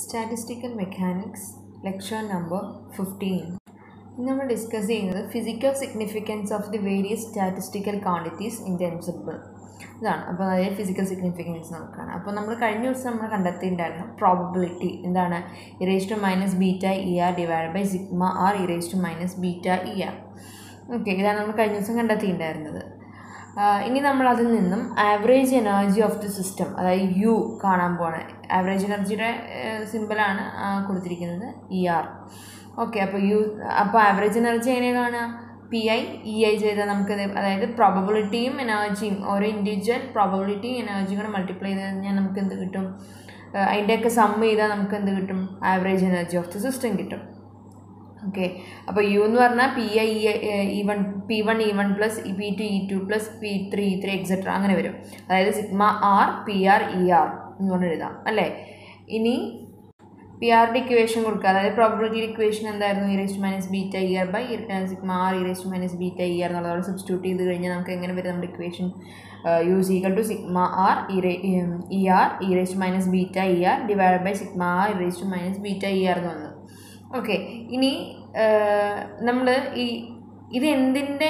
Statistical mechanics lecture number fifteen ഇന്ന് നമ്മൾ discuss ചെയ്യുന്നത് physical significance of the various statistical quantities in ടെൻസിബിൾ ഇതാണ് അപ്പോൾ അതായത് ഫിസിക്കൽ സിഗ്നിഫിക്കൻസ് നോക്കുകയാണ് അപ്പോൾ നമ്മൾ കഴിഞ്ഞ ദിവസം നമ്മൾ കണ്ടെത്തിയിട്ടുണ്ടായിരുന്നു പ്രോബബിലിറ്റി എന്താണ് e raise to minus beta E R divide by sigma R e raise to minus beta E R okay ഇതാണ് നമ്മൾ കഴിഞ്ഞ ദിവസം കണ്ടെത്തിയിട്ടുണ്ടായിരുന്നത് ഇനി നമ്മൾ അതിൽ നിന്നും average energy of the system അതായത് യു കാണാൻ പോവാണ് ആവറേജ് എനർജിയുടെ സിമ്പിളാണ് കൊടുത്തിരിക്കുന്നത് ഇ ആർ ഓക്കെ അപ്പോൾ യു അപ്പോൾ ആവറേജ് എനർജി എങ്ങനെ കാണുക പി ഐ ഇ ഐ ചെയ്താൽ നമുക്ക് അതായത് പ്രോബബിലിറ്റിയും എനർജിയും ഓരോ ഇൻഡിവിജ്വൽ പ്രോബബിലിറ്റിയും എനർജിയും കൂടെ മൾട്ടിപ്ലൈ ചെയ്ത് കഴിഞ്ഞാൽ നമുക്ക് എന്ത് കിട്ടും അതിൻ്റെയൊക്കെ സം ചെയ്താൽ നമുക്ക് എന്ത് കിട്ടും average energy of the system കിട്ടും ഓക്കെ അപ്പോൾ യു എന്ന് പറഞ്ഞാൽ P I E one P one E one plus P two E two plus P three E three etcetera അങ്ങനെ വരും അതായത് sigma R P R E R എന്ന് പറഞ്ഞ് എഴുതാം അല്ലേ ഇനി പി ആറിൻ്റെ ഇക്വേഷൻ കൊടുക്കുക അതായത് പ്രോബിലിറ്റി ഇക്വേഷൻ എന്തായിരുന്നു e raised minus beta E R by sigma R e raised minus beta E R എന്നുള്ളതോടെ സബ്സ്റ്റിറ്റ്യൂട്ട് ചെയ്ത് കഴിഞ്ഞാൽ നമുക്ക് എങ്ങനെ വരും നമ്മുടെ equation U is equal to sigma R E R e raised minus beta E R divide by sigma R e raised minus beta E R എന്ന് വന്നു okay ഇനി നമ്മൾ ഈ ഇത് എന്തിൻ്റെ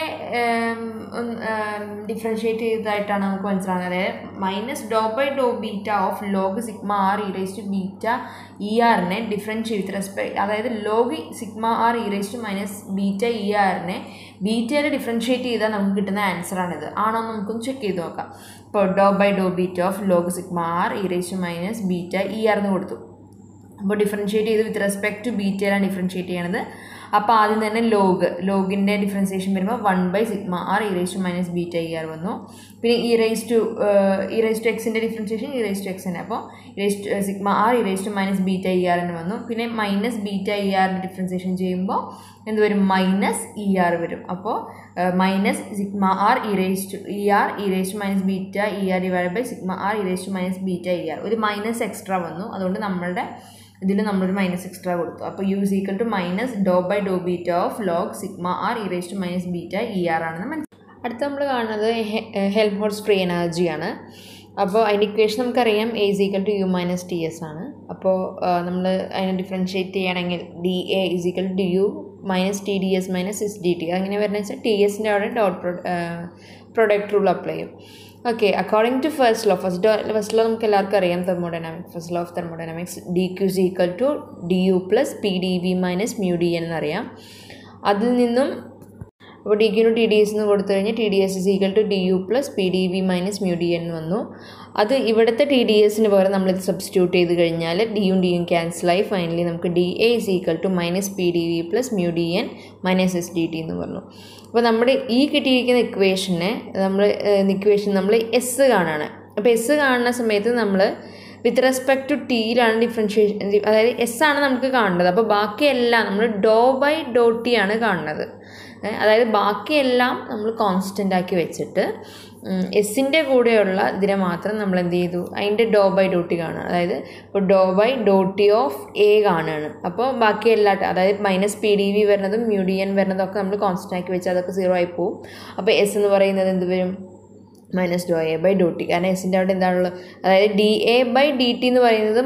ഡിഫറൻഷ്യേറ്റ് ചെയ്തതായിട്ടാണ് നമുക്ക് മനസ്സിലാകുന്നത് അതായത് minus Dr by Dr beta of log sigma R e raise to beta E ആറിനെ ഡിഫറൻഷ്യേറ്റ് വിത്ത് റെസ്പെക്ട് അതായത് log sigma R e raise to minus beta E ആറിനെ ബീറ്റയിൽ ഡിഫറൻഷ്യേറ്റ് ചെയ്താൽ നമുക്ക് കിട്ടുന്ന ആൻസറാണിത് ആണോ എന്ന് നമുക്കൊന്ന് ചെക്ക് ചെയ്ത് നോക്കാം ഇപ്പോൾ do by Dr beta of log sigma R e raise to minus beta E R എന്ന് കൊടുത്തു അപ്പോൾ ഡിഫറൻഷ്യേറ്റ് ചെയ്ത് വിത്ത് റെസ്പെക്ട് ടു ബീറ്റയിലാണ് ഡിഫറൻഷ്യേറ്റ് ചെയ്യണത് അപ്പോൾ ആദ്യം തന്നെ ലോഗ് ലോഗിൻ്റെ ഡിഫറൻസിയേഷൻ വരുമ്പോൾ one by sigma R e raise to minus beta E R വന്നു പിന്നെ ഇറേസ് ടു ഇറേസ് ടു എക്സിൻ്റെ ഡിഫറൻസിയേഷൻ ഇറേസ് ടു എക്സ് തന്നെ അപ്പോൾ e raise to sigma R e raise to minus beta E R എന്ന് വന്നു പിന്നെ മൈനസ് ബീറ്റ ഇ ആറിൻ്റെ differentiation ചെയ്യുമ്പോൾ എന്ത് വരും മൈനസ് ഇ ആർ വരും അപ്പോൾ minus sigma R e raise to E R e raise to minus beta E R divide by sigma R e raise to minus beta E R ഒരു മൈനസ് എക്സ്ട്രാ വന്നു അതുകൊണ്ട് നമ്മളുടെ ഇതിൽ നമ്മളൊരു മൈനസ് എക്സ്ട്രാ കൊടുത്തു അപ്പോൾ U is equal to minus Dr by Dr beta of log sigma R e raise to minus beta E R ആണെന്ന് മനസ്സിലായി അടുത്ത നമ്മൾ കാണുന്നത് ഹെൽപ്പ് ഹോൾസ് ഫ്രീ എനർജിയാണ് അപ്പോൾ അതിൻ്റെ ഇക്വേഷൻ നമുക്കറിയാം A is equal to U minus T S ആണ് അപ്പോൾ നമ്മൾ അതിനെ ഡിഫറൻഷ്യേറ്റ് ചെയ്യണമെങ്കിൽ D A is equal to U minus T D S minus S D T അങ്ങനെ വരുന്നത് വെച്ചാൽ ടി എസിൻ്റെ അവിടെ ഡോട്ട് പ്രൊഡക്റ്റ് റൂൾ അപ്ലൈ ചെയ്യും okay according to first law first first law നമുക്ക് എല്ലാവർക്കും അറിയാം thermodynamics first law of thermodynamics D Q is equal to D U plus P D V minus mu D N എന്നറിയാം അതിൽ നിന്നും അപ്പോൾ D Q T D S എന്ന് കൊടുത്തു കഴിഞ്ഞാൽ T D S is equal to D U plus P D V minus mu D N വന്നു അത് ഇവിടുത്തെ ടി ഡി എസിന് പകരം നമ്മളിത് സബ്സ്റ്റിറ്റ്യൂട്ട് ചെയ്ത് കഴിഞ്ഞാൽ ഡിയും ഡിയും ക്യാൻസലായി ഫൈനലി നമുക്ക് D A is equal to minus P D V plus mu D N minus S D T എന്ന് പറഞ്ഞു അപ്പോൾ നമ്മുടെ ഈ കിട്ടിയിരിക്കുന്ന ഇക്വേഷനെ നമ്മൾ ഇക്വേഷൻ നമ്മൾ എസ് കാണുകയാണ് അപ്പോൾ എസ് കാണുന്ന സമയത്ത് നമ്മൾ വിത്ത് റെസ്പെക്ട് ടു ടിയിലാണ് ഡിഫറൻഷിയേഷൻ അതായത് എസ് ആണ് നമുക്ക് കാണേണ്ടത് അപ്പോൾ ബാക്കിയെല്ലാം നമ്മൾ ഡോ ബൈ ഡോ ടി ആണ് കാണുന്നത് അതായത് ബാക്കിയെല്ലാം നമ്മൾ കോൺസ്റ്റൻ്റ് ആക്കി വെച്ചിട്ട് എസിൻ്റെ കൂടെയുള്ള ഇതിനെ മാത്രം നമ്മൾ എന്ത് ചെയ്തു അതിൻ്റെ ഡോ ബൈ ഡോ ടി കാണുകയാണ് അതായത് ഇപ്പോൾ do by Dr T of A കാണുകയാണ് അപ്പോൾ ബാക്കി എല്ലാ അതായത് മൈനസ് പി ഡി വി വരുന്നതും മ്യൂഡിയൻ വരുന്നതും ഒക്കെ നമ്മൾ കോൺസ്റ്റൻ്റ് ആക്കി വെച്ചാൽ അതൊക്കെ സീറോ ആയി പോവും അപ്പോൾ എസ് എന്ന് പറയുന്നത് എന്ത് വരും minus Dr A by Dr T കാരണം എസിൻ്റെ അവിടെ എന്താണുള്ളത് അതായത് D A by D T എന്ന് പറയുന്നതും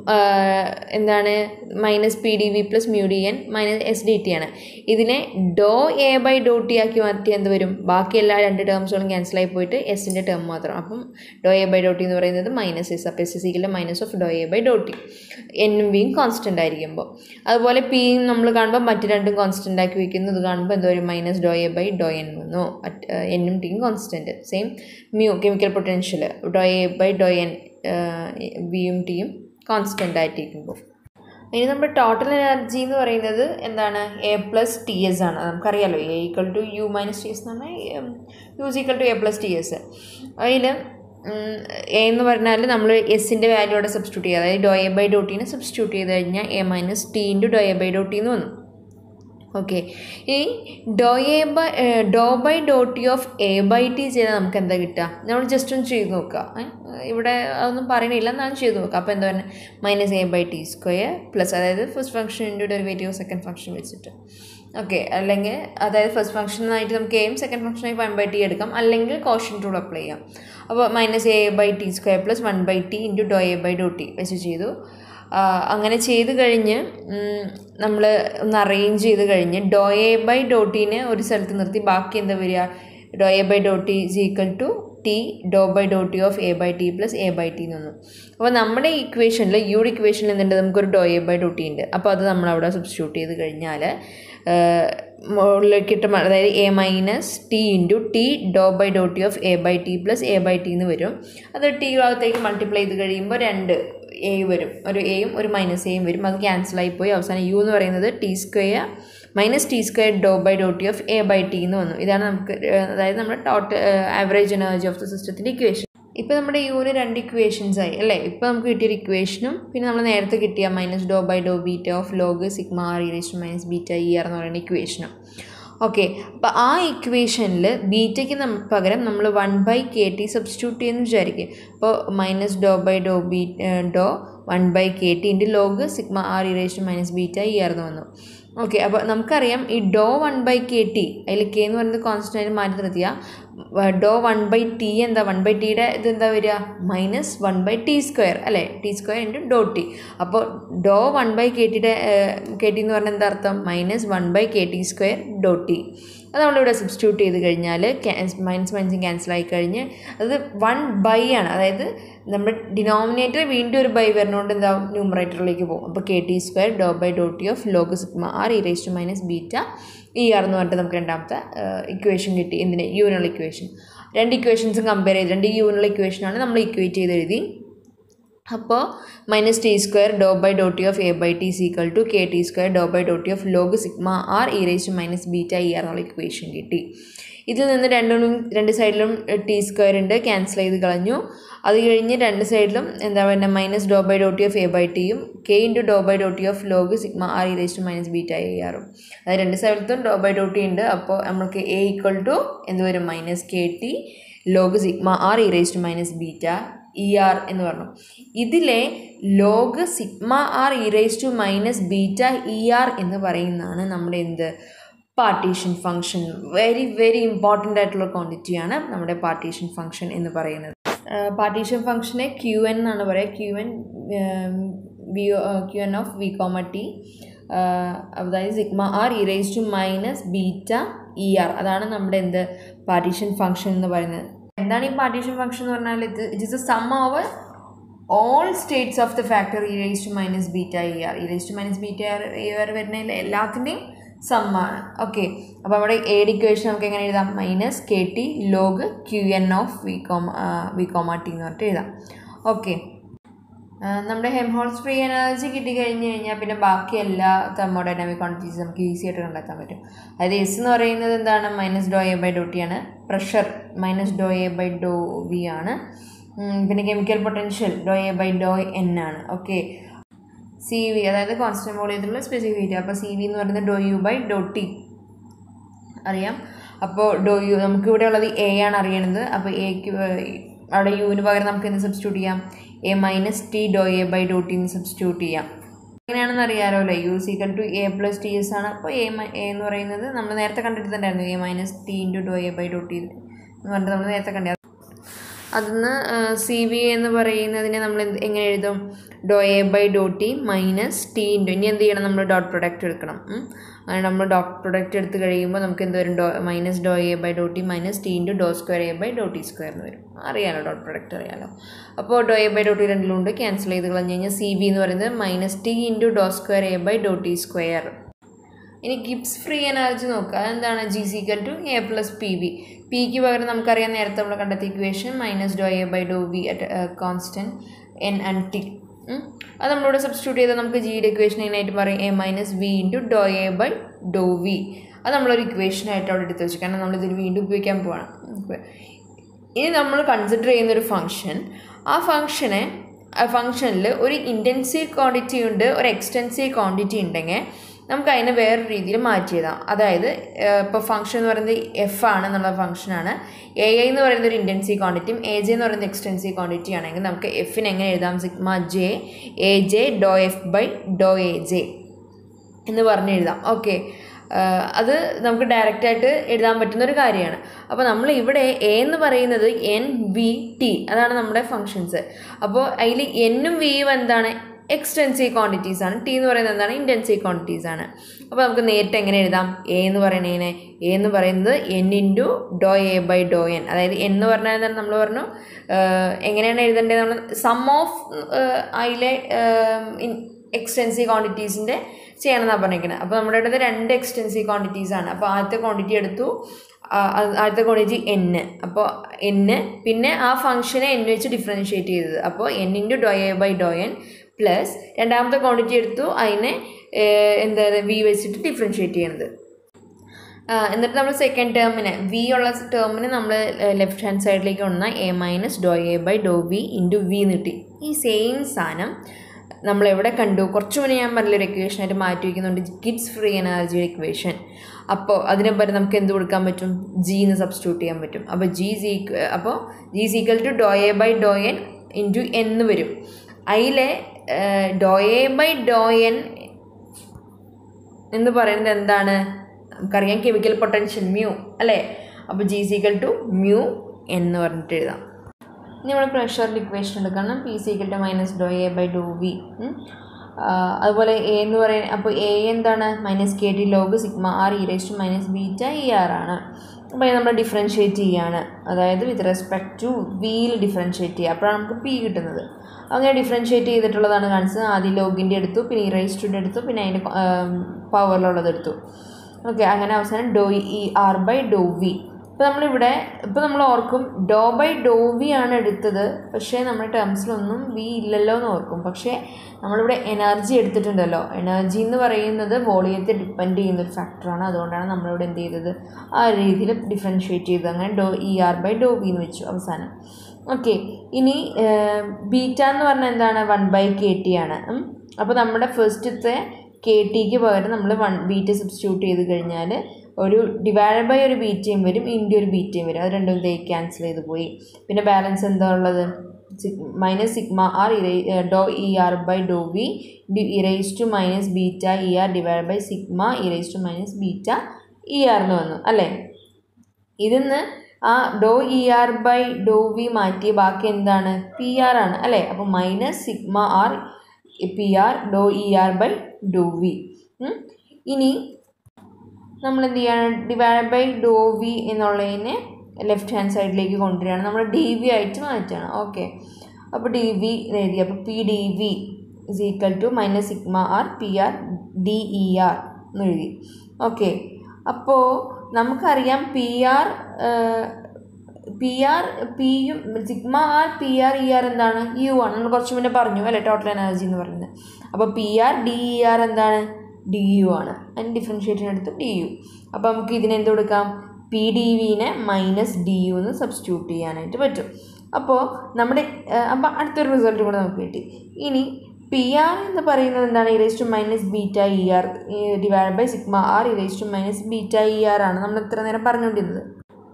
എന്താണ് minus P D V plus mu D N minus S D T ആണ് ഇതിനെ do A by Dr T ആക്കി മാറ്റി എന്ത് വരും ബാക്കി എല്ലാ രണ്ട് ടേംസുകളും ക്യാൻസലായി പോയിട്ട് എസിൻ്റെ ടേം മാത്രം അപ്പം do A by Dr T എന്ന് പറയുന്നത് മൈനസ് എസ് അപ്പോൾ എസ് സിക്കലിൻ്റെ minus of do A by Dr T എന്നും ബിയും കോൺസ്റ്റൻ്റ് ആയിരിക്കുമ്പോൾ അതുപോലെ പിയും നമ്മൾ കാണുമ്പോൾ മറ്റു രണ്ടും കോൺസ്റ്റൻ്റ് ആക്കി വയ്ക്കുന്നു ഇത് കാണുമ്പോൾ എന്തോ ഒരു minus Dr A by Dr N വന്നു എന്നും ടിയും constant same mu chemical potential Dr A by Dr N ബിയും ടിയും കോൺസ്റ്റൻ്റ് ആയിട്ടിരിക്കുമ്പോൾ ഇനി നമ്മുടെ ടോട്ടൽ എനർജി എന്ന് പറയുന്നത് എന്താണ് എ പ്ലസ് ടി എസ് ആണ് നമുക്കറിയാലോ A equal to U minus T S എന്ന് പറഞ്ഞാൽ U is equal to A plus T S അതിൽ എ എന്ന് പറഞ്ഞാൽ നമ്മൾ എസിൻ്റെ വാല്യൂ അവിടെ സബ്സ്റ്റിറ്റ്യൂട്ട് ചെയ്യുക അതായത് ഡോ എ ബൈ ഡോ ടീനെ സബ്സ്റ്റിറ്റ്യൂട്ട് ചെയ്ത് കഴിഞ്ഞാൽ A minus T into doh A by Dr T എന്ന് വന്നു ഓക്കെ ഈ doh A by doh by Dr T of A by T ചെയ്താൽ നമുക്ക് എന്താ കിട്ടുക നമ്മൾ ജസ്റ്റ് ഒന്ന് ചെയ്ത് നോക്കുക ഇവിടെ അതൊന്നും പറയണില്ല എന്നാലും ചെയ്ത് നോക്കുക അപ്പോൾ എന്താ പറയുക minus A by T square plus അതായത് first function into derivative second function വെച്ചിട്ട് ഓക്കെ അല്ലെങ്കിൽ അതായത് ഫസ്റ്റ് ഫംഗ്ഷനായിട്ട് നമുക്ക് എയും സെക്കൻഡ് ഫംഗ്ഷനായി വൺ ബൈ ടി എടുക്കാം അല്ലെങ്കിൽ കോഷൻ റൂൾ അപ്ലൈ ചെയ്യാം അപ്പോൾ minus A by T square plus one by T into doh A by Dr T വെച്ച് ചെയ്തു അങ്ങനെ ചെയ്ത് കഴിഞ്ഞ് നമ്മൾ ഒന്ന് അറേഞ്ച് ചെയ്ത് കഴിഞ്ഞ് ഡോ എ ബൈ ഡോട്ടീനെ ഒരു സ്ഥലത്ത് നിർത്തി ബാക്കി എന്താ വരിക doh A by doh T is equal to T doh by Dr T of A by T plus A by T എന്ന് അപ്പോൾ നമ്മുടെ ഇക്വേഷനിൽ യുടെ ഇക്വേഷനിൽ എന്തുണ്ട് നമുക്കൊരു doh A by Dr T ഉണ്ട് അപ്പോൾ അത് നമ്മൾ അവിടെ സബ്സ്റ്റിറ്റ്യൂട്ട് ചെയ്ത് കഴിഞ്ഞാൽ മുകളിലേക്ക് കിട്ടും അതായത് A minus T into T doh by Dr T of A by T plus A by T എന്ന് വരും അത് ടി ഭാഗത്തേക്ക് മൾട്ടിപ്ലൈ ചെയ്ത് കഴിയുമ്പോൾ രണ്ട് എ വരും ഒരു എയും ഒരു മൈനസ് എയും വരും അത് ക്യാൻസലായി പോയി അവസാനം യു എന്ന് പറയുന്നത് T square minus T square doh by Dr T of A by T എന്ന് വന്നു ഇതാണ് നമുക്ക് അതായത് നമ്മുടെ total average energy of the സിസ്റ്റത്തിൻ്റെ ഇക്വേഷൻ ഇപ്പോൾ നമ്മുടെ യൂന് രണ്ട് ഇക്വേഷൻസ് ആയി അല്ലേ ഇപ്പോൾ നമുക്ക് കിട്ടിയൊരു ഇക്വേഷനും പിന്നെ നമ്മൾ നേരത്തെ കിട്ടിയ minus Dr by Dr beta of log sigma R e raise to minus beta E R എന്ന് പറയുന്ന ഇക്വേഷനും ഓക്കെ അപ്പോൾ ആ ഇക്വേഷനിൽ ബീറ്റയ്ക്ക് നം പകരം നമ്മൾ one by K T substitute ചെയ്യുന്നു വിചാരിക്കും അപ്പോൾ minus Dr by doh B doh one by K T into log sigma R e raise to minus beta E R എന്ന് വന്നു ഓക്കെ അപ്പോൾ നമുക്കറിയാം ഈ doh one by K T അതിൽ കെ എന്ന് പറയുന്നത് കോൺസ്റ്റൻ്റ് ആയിട്ട് മാറ്റി നിർത്തിയാൽ ഡോ വൺ ബൈ ടി എന്താ വൺ ബൈ ടിയുടെ ഇത് എന്താ വരിക minus one by T square അല്ലേ ടി സ്ക്വയർ ഇൻറ്റു ഡോ ടി അപ്പോൾ ഡോ വൺ ബൈ കെ ടിയുടെ കെ ടി എന്ന് പറഞ്ഞാൽ എന്താ അർത്ഥം minus one by K T square doh T അത് നമ്മളിവിടെ സബ്സ്റ്റിറ്റ്യൂട്ട് ചെയ്ത് കഴിഞ്ഞാൽ മൈനസ് മൈനസ് ക്യാൻസൽ ആയി കഴിഞ്ഞ് അത് വൺ ബൈ ആണ് അതായത് നമ്മുടെ ഡിനോമിനേറ്റർ വീണ്ടും ഒരു ബൈ വരുന്നതുകൊണ്ട് എന്താ ന്യൂമറേറ്ററിലേക്ക് പോകും അപ്പോൾ K T square doh by Dr T of log sigma R e raise to minus beta E R എന്ന് പറഞ്ഞിട്ട് നമുക്ക് രണ്ടാമത്തെ ഇക്വേഷൻ കിട്ടി എന്തിന് യൂനുള്ള ഇക്വേഷൻ രണ്ട് ഇക്വേഷൻസും കമ്പയർ ചെയ്ത് രണ്ട് യൂനുള്ള ഇക്വേഷനാണ് നമ്മൾ ഇക്വേറ്റ് ചെയ്ത് എഴുതി അപ്പോൾ minus T square doh by Dr T of A by T is equal to K T square doh by Dr T of log sigma R E raise to minus beta E R എന്നുള്ള equation കിട്ടി ഇതിൽ നിന്ന് രണ്ടും രണ്ട് സൈഡിലും T square ഉണ്ട് cancel ചെയ്ത് കളഞ്ഞു അത് കഴിഞ്ഞ് രണ്ട് സൈഡിലും എന്താ പറയുക minus Dr by Dr T of A by ടിയും K into doh by Dr T of log sigma R E raise to minus beta A ആറും അതായത് രണ്ട് സൈഡിലത്തും ഡോ ബൈ ഡോ ടി ഉണ്ട് അപ്പോൾ നമുക്ക് എ ഈക്വൽ ടു എന്ത് വരും minus K T log sigma R E raise to minus beta E R എന്ന് പറഞ്ഞു ഇതിലെ log sigma R E raise to minus beta E R എന്ന് പറയുന്നതാണ് നമ്മുടെ എന്ത് partition function very very important ആയിട്ടുള്ള ക്വാണ്ടിറ്റിയാണ് നമ്മുടെ പാർട്ടീഷൻ ഫംഗ്ഷൻ എന്ന് പറയുന്നത് പാർട്ടീഷൻ ഫംഗ്ഷനെ ക്യു എൻ എന്നാണ് പറയുക Q N V Q N of V comma T അതായത് sigma R e raise to minus beta E R അതാണ് നമ്മുടെ എന്ത് പാർട്ടീഷൻ ഫംഗ്ഷൻ എന്ന് പറയുന്നത് എന്താണ് ഈ പാർട്ടീഷൻ ഫംഗ്ഷൻ എന്ന് പറഞ്ഞാൽ ഇത് it is a sum over all states of the factor e raise to minus beta E R e raise to minus beta R E R വരുന്നതിൽ എല്ലാത്തിൻ്റെയും സമ്മാണ് ഓക്കെ അപ്പോൾ നമ്മുടെ ഏഡ് ഇക്വേഷൻ നമുക്ക് എങ്ങനെ എഴുതാം minus K T log Q N of V comma V comma T എന്ന് പറഞ്ഞിട്ട് എഴുതാം ഓക്കെ നമ്മുടെ ഹെംഹോൾസ് ഫ്രീ എനർജി കിട്ടിക്കഴിഞ്ഞ് കഴിഞ്ഞാൽ പിന്നെ ബാക്കി എല്ലാ തെർമോഡൈനാമിക് ക്വാണ്ടിറ്റീസ് നമുക്ക് ഈസി ആയിട്ട് കണ്ടെത്താൻ പറ്റും അതായത് എസ് എന്ന് പറയുന്നത് എന്താണ് minus Dr A by Dr T ആണ് pressure minus Dr A by doh V ആണ് പിന്നെ chemical potential Dr A by Dr N ആണ് ഓക്കെ സി വി അതായത് കോൺസ്റ്റന്റ് വോളിയത്തിലുള്ള സ്പെസിഫിക് ഹീറ്റ് അപ്പോൾ സി വി എന്ന് പറയുന്നത് doh U by Dr T അറിയാം അപ്പോൾ ഡോ യു നമുക്ക് ഇവിടെ ഉള്ളത് എ ആണ് അറിയണത് അപ്പോൾ എക്ക് അവിടെ യുവിന് പകരം നമുക്ക് എന്ത് സബ്സ്റ്റിറ്റ്യൂട്ട് ചെയ്യാം A minus T doh A by Dr T എന്ന് സബ്സ്റ്റിറ്റ്യൂട്ട് ചെയ്യാം എങ്ങനെയാണെന്ന് അറിയാലോ അല്ലേ U is equal to A plus T S ആണ് അപ്പോൾ എ എ എന്ന് പറയുന്നത് നമ്മൾ നേരത്തെ കണ്ടിട്ടുണ്ടായിരുന്നു A minus T into doh A by Dr T എന്ന് പറഞ്ഞിട്ട് നമ്മൾ നേരത്തെ കണ്ടത് അതിന്ന് സി വി എന്ന് പറയുന്നതിനെ നമ്മൾ എങ്ങനെ എഴുതും doh A by Dr T minus T into ഇനി എന്ത് ചെയ്യണം നമ്മൾ ഡോട്ട് പ്രൊഡക്റ്റ് എടുക്കണം അങ്ങനെ നമ്മൾ ഡോട്ട് പ്രൊഡക്റ്റ് എടുത്ത് കഴിയുമ്പോൾ നമുക്ക് എന്ത് വരും doh minus Dr A by Dr T minus T into doh square A by Dr T square എന്ന് വരും അറിയാലോ ഡോട്ട് പ്രൊഡക്റ്റ് അറിയാലോ അപ്പോൾ doh A by Dr T രണ്ടിലുണ്ട് ക്യാൻസൽ ചെയ്ത് കളഞ്ഞ് കഴിഞ്ഞാൽ സി ബി എന്ന് പറയുന്നത് minus T into doh square A by Dr T square ഇനി ഗിബ്സ് ഫ്രീ എനർജി നോക്കുക അതെന്താണ് G is equal to A plus P V പിക്ക് പകരം നമുക്കറിയാം നേരത്തെ നമ്മൾ കണ്ടെത്തിയ equation minus Dr A by doh V at constant N and T അത് നമ്മളിവിടെ സബ്സ്റ്റിറ്റ്യൂട്ട് ചെയ്താൽ നമുക്ക് ജിയുടെ ഇക്വേഷൻ അതിനായിട്ട് പറയും A minus V into doh A by doh V അത് നമ്മളൊരു ഇക്വേഷനായിട്ട് അവിടെ എടുത്ത് വെച്ചു കാരണം നമ്മളിതിൽ വീണ്ടും ഉപയോഗിക്കാൻ പോവാണ് ഇനി നമ്മൾ കൺസിഡർ ചെയ്യുന്നൊരു ഫംഗ്ഷൻ ആ ഫംഗ്ഷനെ ആ ഫംഗ്ഷനിൽ ഒരു ഇൻറ്റൻസീവ് ക്വാണ്ടിറ്റി ഉണ്ട് ഒരു എക്സ്റ്റെൻസീവ് ക്വാണ്ടിറ്റി ഉണ്ടെങ്കിൽ നമുക്ക് അതിനെ വേറൊരു രീതിയിൽ മാറ്റി എഴുതാം അതായത് ഇപ്പോൾ ഫംഗ്ഷൻ എന്ന് പറയുന്നത് എഫ് ആണ് എന്നുള്ള ഫംഗ്ഷനാണ് എ ഐ എന്ന് പറയുന്നത് ഒരു ഇൻറ്റൻസീവ് ക്വാണ്ടിറ്റിയും എ ജെ എന്ന് പറയുന്നത് എക്സ്റ്റെൻസീവ് ക്വാണ്ടിറ്റി ആണെങ്കിൽ നമുക്ക് എഫിന് എങ്ങനെ എഴുതാം sigma J A J doh F by doh A J എന്ന് പറഞ്ഞ് എഴുതാം ഓക്കെ അത് നമുക്ക് ഡയറക്റ്റായിട്ട് എഴുതാൻ പറ്റുന്ന ഒരു കാര്യമാണ് അപ്പോൾ നമ്മൾ ഇവിടെ എ എന്ന് പറയുന്നത് എൻ വി ടി അതാണ് നമ്മുടെ ഫങ്ഷൻസ് അപ്പോൾ അതിൽ എന്നും വിയും എന്താണ് എക്സ്റ്റെൻസീവ് ക്വാണ്ടിറ്റീസ് ആണ് ടി എന്ന് പറയുന്നത് എന്താണ് ഇൻറ്റൻസീവ് ക്വാണ്ടിറ്റീസ് ആണ് അപ്പോൾ നമുക്ക് നേരിട്ട് എങ്ങനെ എഴുതാം എ എന്ന് പറയുന്നതിനെ എ എന്ന് പറയുന്നത് N into doh A by Dr N അതായത് എൻ എന്ന് പറഞ്ഞാൽ എന്താണ് നമ്മൾ പറഞ്ഞു ഏഹ്, എങ്ങനെയാണ് എഴുതേണ്ടത് നമ്മൾ സം ഓഫ് അതിലെ എക്സ്റ്റെൻസീവ് ക്വാണ്ടിറ്റീസിൻ്റെ ചെയ്യണമെന്നാണ് പറഞ്ഞിരിക്കുന്നത് അപ്പോൾ നമ്മുടെ അടുത്ത് രണ്ട് എക്സ്റ്റെൻസീവ് ക്വാണ്ടിറ്റീസ് ആണ് അപ്പോൾ ആദ്യത്തെ ക്വാണ്ടിറ്റി എടുത്തു ആ, അത് ആദ്യത്തെ ക്വാണ്ടിറ്റി എൻ അപ്പോൾ എൻ പിന്നെ ആ ഫംഗ്ഷനെ എൻ വെച്ച് ഡിഫറൻഷ്യേറ്റ് ചെയ്തത് അപ്പോൾ N into doh A by Dr N plus രണ്ടാമത്തെ ക്വാണ്ടിറ്റി എടുത്തു അതിനെ ഏഹ്, എന്താ വി വെച്ചിട്ട് ഡിഫറൻഷ്യേറ്റ് ചെയ്യുന്നത് ആ, എന്നിട്ട് നമ്മൾ സെക്കൻഡ് ടേമിന് വി ഉള്ള ടേമിന് നമ്മൾ ലെഫ്റ്റ് ഹാൻഡ് സൈഡിലേക്ക് കൊണ്ടുവന്ന A minus Dr A by doh V into V കിട്ടി ഈ സെയിം സാധനം നമ്മൾ എവിടെ കണ്ടു കുറച്ച് മുന്നേ ഞാൻ പറഞ്ഞൊരു എക്വേഷനായിട്ട് മാറ്റി വയ്ക്കുന്നുണ്ട് ഗിറ്റ്സ് ഫ്രീ എനർജി എക്വേഷൻ അപ്പോൾ അതിനെ പകരം നമുക്ക് എന്ത് കൊടുക്കാൻ പറ്റും ജി എന്ന് സബ്സ്റ്റിറ്റ്യൂട്ട് ചെയ്യാൻ പറ്റും അപ്പോൾ ജി സീക്വ അപ്പോൾ G is equal to doh A by Dr N into എന്ന് വരും അതിലെ doh A by Dr N എന്ന് പറയുന്നത് എന്താണ് നമുക്കറിയാം കെമിക്കൽ പൊട്ടൻഷ്യൽ മ്യൂ അല്ലേ അപ്പോൾ ജി സീക്വൽ ടു മ്യൂ എന്ന് പറഞ്ഞിട്ട് എഴുതാം ഇനി നമ്മൾ പ്രഷറിൻ്റെ ഇക്വേഷൻ എടുക്കണം P is equal to minus Dr A by doh V അതുപോലെ എ എന്ന് പറയുന്നത് അപ്പോൾ എ എന്താണ് minus K T log sigma R E raise to minus beta E R ആണ് അപ്പോൾ ഇത് നമ്മൾ ഡിഫറൻഷ്യേറ്റ് ചെയ്യാണ് അതായത് വിത്ത് റെസ്പെക്ട് ടു വിയിൽ ഡിഫറൻഷ്യേറ്റ് ചെയ്യുക അപ്പോഴാണ് നമുക്ക് പി കിട്ടുന്നത് അങ്ങനെ ഡിഫറൻഷ്യേറ്റ് ചെയ്തിട്ടുള്ളതാണ് കാണിച്ചത് ആദ്യം ലോഗിൻ്റെ എടുത്തു പിന്നെ ഈ റേസ് ടുൻ്റെ എടുത്തു പിന്നെ അതിൻ്റെ പവറിലുള്ളത് എടുത്തു ഓക്കെ അങ്ങനെ അവസാനം doh E R by doh V ഇപ്പോൾ നമ്മളിവിടെ ഇപ്പോൾ നമ്മൾ ഓർക്കും ഡോ ബൈ ഡോ വി ആണ് എടുത്തത് പക്ഷേ നമ്മുടെ ടേംസിലൊന്നും വി ഇല്ലല്ലോ എന്ന് ഓർക്കും പക്ഷേ നമ്മളിവിടെ എനർജി എടുത്തിട്ടുണ്ടല്ലോ എനർജി എന്ന് പറയുന്നത് വോളിയത്തെ ഡിപ്പെൻഡ് ചെയ്യുന്ന ഒരു ഫാക്ടറാണ് അതുകൊണ്ടാണ് നമ്മളിവിടെ എന്ത് ചെയ്തത് ആ രീതിയിൽ ഡിഫറൻഷ്യേറ്റ് ചെയ്തത് അങ്ങനെ doh E R by doh V എന്ന് വെച്ചു അവസാനം ഓക്കെ ഇനി ബീറ്റ എന്ന് പറഞ്ഞാൽ എന്താണ് വൺ ബൈ കെ ടി ആണ് ഉം. അപ്പോൾ നമ്മുടെ ഫസ്റ്റത്തെ കെ ടിക്ക് പകരം നമ്മൾ വൺ ബീറ്റ സബ്സ്റ്റിറ്റ്യൂട്ട് ചെയ്ത് കഴിഞ്ഞാൽ ഒരു ഡിവൈഡ് ബൈ ഒരു ബീറ്റയും വരും ഇൻറ്റു ഒരു ബീറ്റയും വരും അത് രണ്ടും ദേ ക്യാൻസൽ ചെയ്ത് പോയി പിന്നെ ബാലൻസ് എന്താ ഉള്ളത് minus sigma R doh E R by doh V e raise to minus beta E R divide by sigma e raise to minus beta E R എന്ന് വന്നു അല്ലേ ഇതിന്ന് ആ doh E R by doh V മാറ്റി ബാക്കി എന്താണ് പി ആർ ആണ് അല്ലേ അപ്പോൾ minus sigma R P R doh E R by doh V ഇനി നമ്മൾ എന്ത് ചെയ്യാണ് ഡിവൈഡ് ബൈ ഡോ വി എന്നുള്ളതിനെ ലെഫ്റ്റ് ഹാൻഡ് സൈഡിലേക്ക് കൊണ്ടുവരികയാണ് നമ്മൾ ഡി വി ആയിട്ട് മാറ്റുകയാണ് ഓക്കെ അപ്പോൾ ഡി വി എഴുതി അപ്പോൾ P D V is equal to minus sigma R P R D E R എന്ന് എഴുതി ഓക്കെ അപ്പോൾ നമുക്കറിയാം പി ആർ പി ആർ പിയും sigma R P R E R എന്താണ് യു ആണ് നമ്മൾ കുറച്ച് മുന്നേ പറഞ്ഞു അല്ലേ ടോട്ടൽ എനർജി എന്ന് പറയുന്നത് അപ്പോൾ P R D E R എന്താണ് ഡി യു ആണ് അതിന് ഡിഫറൻഷ്യേറ്റിന് എടുത്ത് ഡി യു അപ്പോൾ നമുക്ക് ഇതിനെന്ത് കൊടുക്കാം പി ഡി വിനെ മൈനസ് ഡി യു എന്ന് സബ്സ്റ്റിറ്റ്യൂട്ട് ചെയ്യാനായിട്ട് പറ്റും അപ്പോൾ നമ്മുടെ അപ്പോൾ അടുത്തൊരു റിസൾട്ട് കൂടെ നമുക്ക് കിട്ടി ഇനി പി ആർ എന്ന് പറയുന്നത് എന്താണ് e raise to minus beta E R divide by sigma R e raise to minus beta E R ആണ് നമ്മൾ ഇത്ര നേരം പറഞ്ഞുകൊണ്ടിരുന്നത്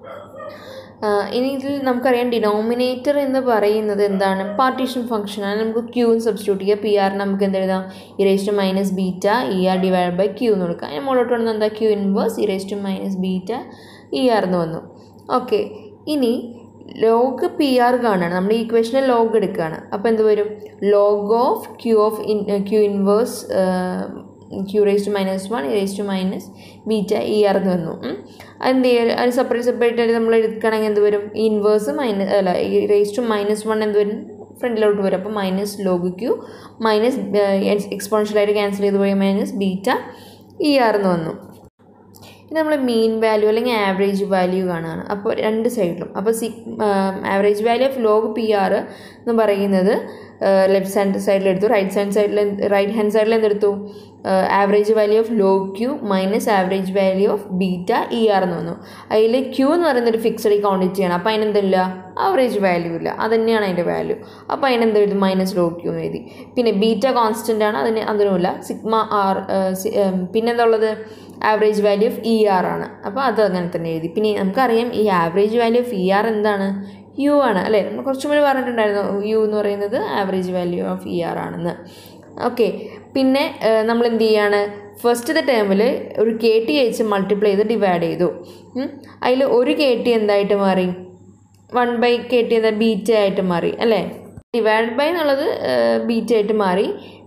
ഇനി ഇതിൽ നമുക്കറിയാം ഡിനോമിനേറ്റർ എന്ന് പറയുന്നത് എന്താണ് പാർട്ടീഷൻ ഫംഗ്ഷനാണ് നമുക്ക് ക്യൂ സബ്സ്റ്റിറ്റ്യൂട്ട് ചെയ്യുക പി ആർ നമുക്ക് എന്ത് എഴുതാം e raise to minus beta E R divide by Q എന്ന് കൊടുക്കാം അതിന് മുകളിലോട്ട് വന്നത് എന്താ Q inverse e raise to minus beta E R എന്ന് വന്നു ഓക്കെ ഇനി ലോഗ് പി ആർ കാണുകയാണ് നമ്മൾ ഈ ഇക്വേഷനിൽ ലോഗ് എടുക്കുകയാണ് അപ്പോൾ എന്ത് വരും log of Q of in Q inverse Q raise to minus one raise to minus beta E R എന്ന് വന്നു ഉം. അതെന്ത് ചെയ്യുക അത് സെപ്പറേറ്റ് സെപ്പറേറ്റ് ആയിട്ട് നമ്മൾ എടുക്കുകയാണെങ്കിൽ എന്ത് വരും ഇൻവേഴ്സ് മൈനസ് അല്ല ഈ റേസ് ടു മൈനസ് വൺ എന്ത് വരും ഫ്രണ്ടിലോട്ട് വരും അപ്പോൾ മൈനസ് ലോഗ് ക്യൂ മൈനസ് എക്സ്പോൺഷ്യലായിട്ട് ക്യാൻസൽ ചെയ്ത് പോയി മൈനസ് ബീറ്റ ഇ ആർ എന്ന് വന്നു ഇനി നമ്മൾ മീൻ വാല്യൂ അല്ലെങ്കിൽ ആവറേജ് വാല്യൂ കാണുകയാണ് അപ്പോൾ രണ്ട് സൈഡിലും അപ്പോൾ see average value of log P R എന്ന് പറയുന്നത് ലെഫ്റ്റ് ഹാൻഡ് സൈഡിൽ എടുത്തു റൈറ്റ് ഹാൻഡ് സൈഡിൽ റൈറ്റ് ഹാൻഡ് സൈഡിൽ എന്തെടുത്തു average value of log Q minus average value of beta E R എന്ന് വന്നു അതിൽ ക്യൂ എന്ന് പറയുന്നത് ഒരു ഫിക്സഡ് ക്വാണ്ടിറ്റിയാണ് അപ്പോൾ അതിനെന്തില്ല ആവറേജ് വാല്യൂ ഇല്ല അത് തന്നെയാണ് അതിൻ്റെ വാല്യൂ അപ്പോൾ അതിനെന്ത് എഴുതി മൈനസ് ലോഗ് ക്യൂ എന്ന് എഴുതി പിന്നെ ബീറ്റ കോൺസ്റ്റൻ്റ് ആണ് അതിന് അതിനുമില്ല സിഗ്മ ആർ പിന്നെന്താ ഉള്ളത് average value of E R ആണ് അപ്പോൾ അത് അങ്ങനെ തന്നെ എഴുതി പിന്നെ നമുക്കറിയാം ഈ average value of E R എന്താണ് യു ആണ് അല്ലേ നമ്മൾ കുറച്ച് മുന്നേ പറഞ്ഞിട്ടുണ്ടായിരുന്നു യു എന്ന് പറയുന്നത് average value of E R ആണെന്ന് ഓക്കെ പിന്നെ നമ്മൾ എന്ത് ചെയ്യാണ് ഫസ്റ്റത്തെ ടേമിൽ ഒരു കെ ടി വെച്ച് മൾട്ടിപ്ലൈ ചെയ്ത് ഡിവൈഡ് ചെയ്തു അതിൽ ഒരു കെ ടി എന്തായിട്ട് മാറി വൺ ബൈ കെ ടി എന്താ ബീറ്റ ആയിട്ട് മാറി അല്ലേ ഡിവൈഡ് ബൈ എന്നുള്ളത് ബീറ്റ ആയിട്ട് മാറി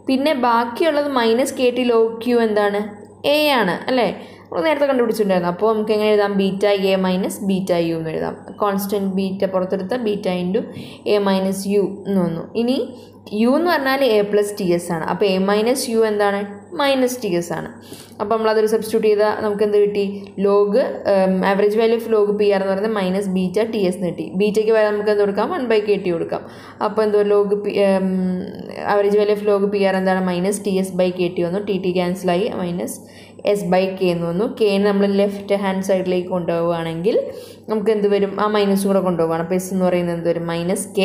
പിന്നെ ബാക്കിയുള്ളത് minus K T log Q എന്താണ് എ ആണ് അല്ലേ നമ്മൾ നേരത്തെ കണ്ടുപിടിച്ചിട്ടുണ്ടായിരുന്നു അപ്പോൾ നമുക്ക് എങ്ങനെ എഴുതാം beta A minus beta U എന്ന് എഴുതാം കോൺസ്റ്റൻറ്റ് ബീറ്റ പുറത്തെടുത്ത beta into A minus U എന്ന് വന്നു ഇനി യു എന്ന് പറഞ്ഞാൽ എ പ്ലസ് ടി എസ് ആണ് അപ്പോൾ എ മൈനസ് യു എന്താണ് മൈനസ് ടി എസ് ആണ് അപ്പോൾ നമ്മളതൊരു സബ്സ്റ്റിറ്റ്യൂട്ട് ചെയ്താൽ നമുക്ക് എന്ത് കിട്ടി log average value of log P R എന്ന് പറയുന്നത് മൈനസ് ബീറ്റ ടി എസ് എന്ന് കിട്ടി ബീറ്റയ്ക്ക് വരെ നമുക്ക് എന്ത് കൊടുക്കാം വൺ ബൈ കെ ടി കൊടുക്കാം അപ്പോൾ എന്തോ log P average value of log P R എന്താണ് minus T S by K T വന്നു ടി ടി ക്യാൻസലായി മൈനസ് എസ് ബൈ കെ എന്ന് വന്നു കെനെ നമ്മൾ ലെഫ്റ്റ് ഹാൻഡ് സൈഡിലേക്ക് കൊണ്ടുപോവുകയാണെങ്കിൽ നമുക്ക് എന്ത് വരും ആ മൈനസ് കൂടെ കൊണ്ടുപോകണം അപ്പോൾ എസ് എന്ന് പറയുന്നത് എന്ത് വരും minus K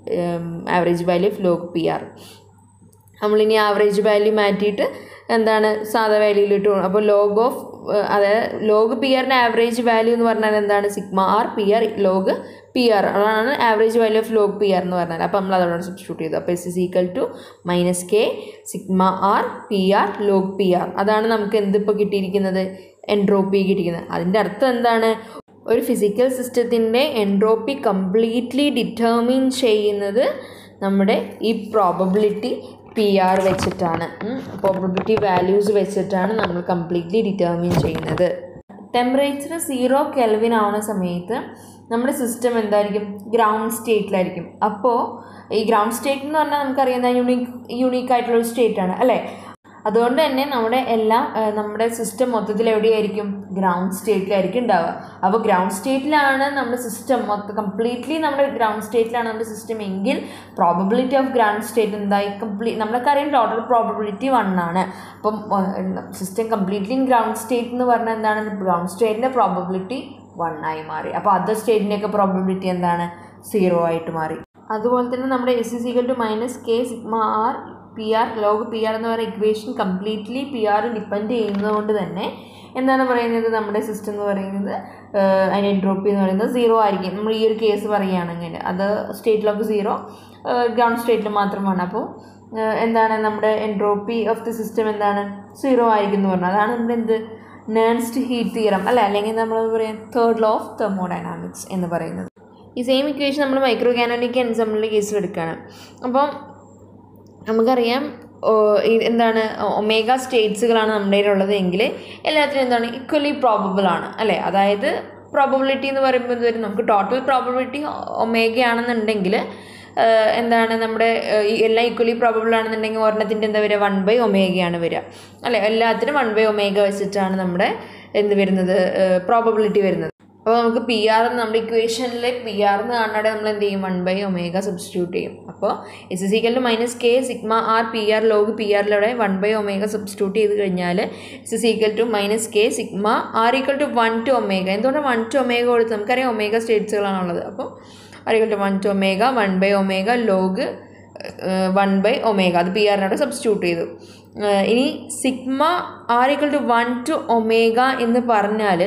average value of log P R നമ്മളിനി ആവറേജ് വാല്യൂ മാറ്റിയിട്ട് എന്താണ് സാധാ വാല്യൂയിലിട്ട് അപ്പോൾ ലോഗ് ഓഫ് അതായത് ലോഗ് പി ആറിൻ്റെ ആവറേജ് വാല്യൂ എന്ന് പറഞ്ഞാൽ എന്താണ് sigma R P R log P R അതാണ് average value of log P R എന്ന് പറഞ്ഞാൽ അപ്പോൾ നമ്മൾ അതോടെ സബ്സ്റ്റിറ്റ്യൂട്ട് ചെയ്തു അപ്പോൾ S is equal to minus K sigma R P R log P R അതാണ് നമുക്ക് എന്തിപ്പോൾ കിട്ടിയിരിക്കുന്നത് എൻട്രോപ്പി കിട്ടിയിരിക്കുന്നത് അതിൻ്റെ അർത്ഥം എന്താണ് ഒരു ഫിസിക്കൽ സിസ്റ്റത്തിൻ്റെ എൻട്രോപ്പി കംപ്ലീറ്റ്ലി ഡിറ്റർമിൻ ചെയ്യുന്നത് നമ്മുടെ ഈ പ്രോബബിലിറ്റി പി ആർ വെച്ചിട്ടാണ് പ്രോബബിലിറ്റി വാല്യൂസ് വെച്ചിട്ടാണ് നമ്മൾ കംപ്ലീറ്റ്ലി ഡിറ്റർമിൻ ചെയ്യുന്നത് ടെമ്പറേച്ചർ സീറോ കെൽവിൻ ആവുന്ന സമയത്ത് നമ്മുടെ സിസ്റ്റം എന്തായിരിക്കും ഗ്രൗണ്ട് സ്റ്റേറ്റിലായിരിക്കും അപ്പോൾ ഈ ഗ്രൗണ്ട് സ്റ്റേറ്റ് എന്ന് പറഞ്ഞാൽ നമുക്കറിയാം യുണീക്ക് യുണീക്ക് ആയിട്ടുള്ള ഒരു സ്റ്റേറ്റ് ആണ് അല്ലേ അതുകൊണ്ട് തന്നെ നമ്മുടെ എല്ലാം നമ്മുടെ സിസ്റ്റം മൊത്തത്തിൽ എവിടെയായിരിക്കും ഗ്രൗണ്ട് സ്റ്റേറ്റിലായിരിക്കും ഉണ്ടാവുക അപ്പോൾ ഗ്രൗണ്ട് സ്റ്റേറ്റിലാണ് നമ്മുടെ സിസ്റ്റം മൊത്തം കംപ്ലീറ്റ്ലി നമ്മുടെ ഗ്രൗണ്ട് സ്റ്റേറ്റിലാണ് നമ്മുടെ സിസ്റ്റം എങ്കിൽ പ്രോബബിലിറ്റി ഓഫ് ഗ്രൗണ്ട് സ്റ്റേറ്റ് എന്തായി കംപ്ലീറ്റ് നമ്മൾക്കറിയാം ടോട്ടൽ പ്രോബബിലിറ്റി വൺ ആണ് അപ്പം സിസ്റ്റം കംപ്ലീറ്റ്ലി ഗ്രൗണ്ട് സ്റ്റേറ്റ് എന്ന് പറഞ്ഞാൽ എന്താണ് ഗ്രൗണ്ട് സ്റ്റേറ്റിൻ്റെ പ്രോബബിലിറ്റി വൺ ആയി മാറി അപ്പോൾ അതർ സ്റ്റേറ്റിൻ്റെയൊക്കെ പ്രോബബിലിറ്റി എന്താണ് സീറോ ആയിട്ട് മാറി അതുപോലെ തന്നെ നമ്മുടെ S is equal to minus K sigma R P R log P R എന്ന് പറയുന്ന equation completely P R depend ചെയ്യുന്നത് കൊണ്ട് തന്നെ എന്താണ് പറയുന്നത് നമ്മുടെ സിസ്റ്റം എന്ന് പറയുന്നത് അതിൻ്റെ എൻട്രോപ്പി എന്ന് പറയുന്നത് സീറോ ആയിരിക്കും നമ്മൾ ഈ ഒരു കേസ് പറയുകയാണെങ്കിൽ അത് സ്റ്റേറ്റിലൊക്കെ സീറോ ഗ്രൗണ്ട് സ്റ്റേറ്റിൽ മാത്രമാണ് അപ്പോൾ എന്താണ് നമ്മുടെ എൻട്രോപ്പി ഓഫ് ദി സിസ്റ്റം എന്താണ് സീറോ ആയിരിക്കും എന്ന് പറഞ്ഞാൽ അതാണ് നമ്മുടെ എന്ത് നേൺസ്റ്റ് ഹീറ്റ് തിയറം അല്ല അല്ലെങ്കിൽ നമ്മൾ പറയാം തേർഡ് ലോ ഓഫ് തെർമോഡൈനാമിക്സ് എന്ന് പറയുന്നത് ഈ സെയിം ഇക്വേഷൻ നമ്മൾ മൈക്രോ കാനോണിക് എൻസമ്പിളിൻ്റെ കേസിൽ എടുക്കുകയാണ് അപ്പം നമുക്കറിയാം എന്താണ് ഒമേഗ സ്റ്റേറ്റ്സുകളാണ് നമ്മുടെ കയ്യിലുള്ളത് എങ്കിൽ എല്ലാത്തിനും എന്താണ് ഈക്വലി പ്രോബബിൾ ആണ് അല്ലേ അതായത് പ്രോബബിലിറ്റി എന്ന് പറയുമ്പോൾ എന്ത് വരും നമുക്ക് ടോട്ടൽ പ്രോബബിലിറ്റി ഒമേഗ ആണെന്നുണ്ടെങ്കിൽ എന്താണ് നമ്മുടെ എല്ലാം ഈക്വലി പ്രോബബിൾ ആണെന്നുണ്ടെങ്കിൽ ഒരെണ്ണത്തിൻ്റെ എന്താ വരിക വൺ ബൈ ഒമേഗയാണ് വരിക അല്ലേ എല്ലാത്തിനും വൺ ബൈ ഒമേഗ വെച്ചിട്ടാണ് നമ്മുടെ എന്ത് വരുന്നത് പ്രോബബിലിറ്റി വരുന്നത് അപ്പോൾ നമുക്ക് പി ആർ നമ്മുടെ ഇക്വേഷനിൽ പി ആർ എന്ന് കാണാതെ നമ്മൾ എന്ത് ചെയ്യും വൺ ബൈ ഒമേഗ സബ്സ്റ്റിറ്റ്യൂട്ട് ചെയ്യും അപ്പോൾ S S equal to minus K sigma R P R log P ആറിലൂടെ വൺ ബൈ ഒമേഗ സബ്സ്റ്റിറ്റ്യൂട്ട് ചെയ്ത് കഴിഞ്ഞാൽ S S equal to minus K sigma R equal to one to omega എന്തുകൊണ്ടാണ് one to omega കൊടുത്ത് നമുക്കറിയാം omega സ്റ്റേറ്റ്സുകളാണുള്ളത് അപ്പോൾ R equal to one to omega one by omega log one by omega അത് P ആറിനോട് substitute ചെയ്തു ഇനി sigma R equal to one to omega എന്ന് പറഞ്ഞാൽ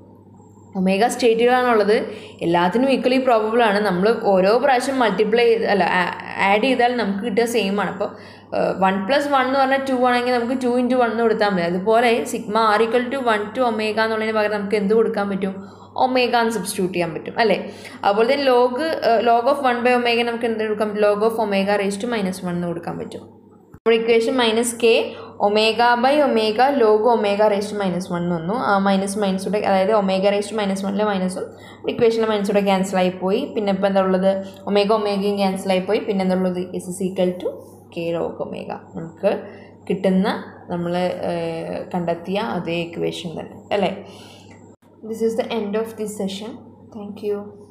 ഒമേഗ സ്റ്റേറ്റുകളാണുള്ളത് എല്ലാത്തിനും ഈക്വലി പ്രോബബിൾ ആണ് നമ്മൾ ഓരോ പ്രാവശ്യം മൾട്ടിപ്ലൈ ചെയ്ത് അല്ല ആഡ് ചെയ്താൽ നമുക്ക് കിട്ടുക സെയിം ആണ് അപ്പോൾ വൺ പ്ലസ് വൺ എന്ന് പറഞ്ഞാൽ ടു ആണെങ്കിൽ നമുക്ക് ടു ഇൻറ്റു വൺ കൊടുത്താൽ മതി അതുപോലെ sigma R equal to one to omega എന്നുള്ളതിന് പകരം നമുക്ക് എന്ത് കൊടുക്കാൻ പറ്റും ഒമേഗ എന്ന് സബ്സ്റ്റിറ്റ്യൂട്ട് ചെയ്യാൻ പറ്റും അല്ലേ അതുപോലെ തന്നെ log log of one by omega നമുക്ക് എന്ത് കൊടുക്കാം log of omega raise to minus one എന്ന് കൊടുക്കാൻ പറ്റും നമ്മുടെ equation minus K omega by omega log omega raise to minus one വന്നു ആ മൈനസ് മൈനസൂടെ അതായത് ഒമേഗ റേസ് ടു മൈനസ് വണ്ണിലെ മൈനസും ഇക്വേഷനിലെ മൈനസൂടെ ക്യാൻസലായി പോയി പിന്നെ ഇപ്പോൾ എന്താ ഉള്ളത് ഒമേഗ ഒമേഗയും ക്യാൻസലായി പോയി പിന്നെ എന്താ ഉള്ളത് S is equal to K log omega നമുക്ക് കിട്ടുന്ന നമ്മൾ കണ്ടെത്തിയ അതേ ഇക്വേഷൻ തന്നെ അല്ലേ this is the end of this session thank U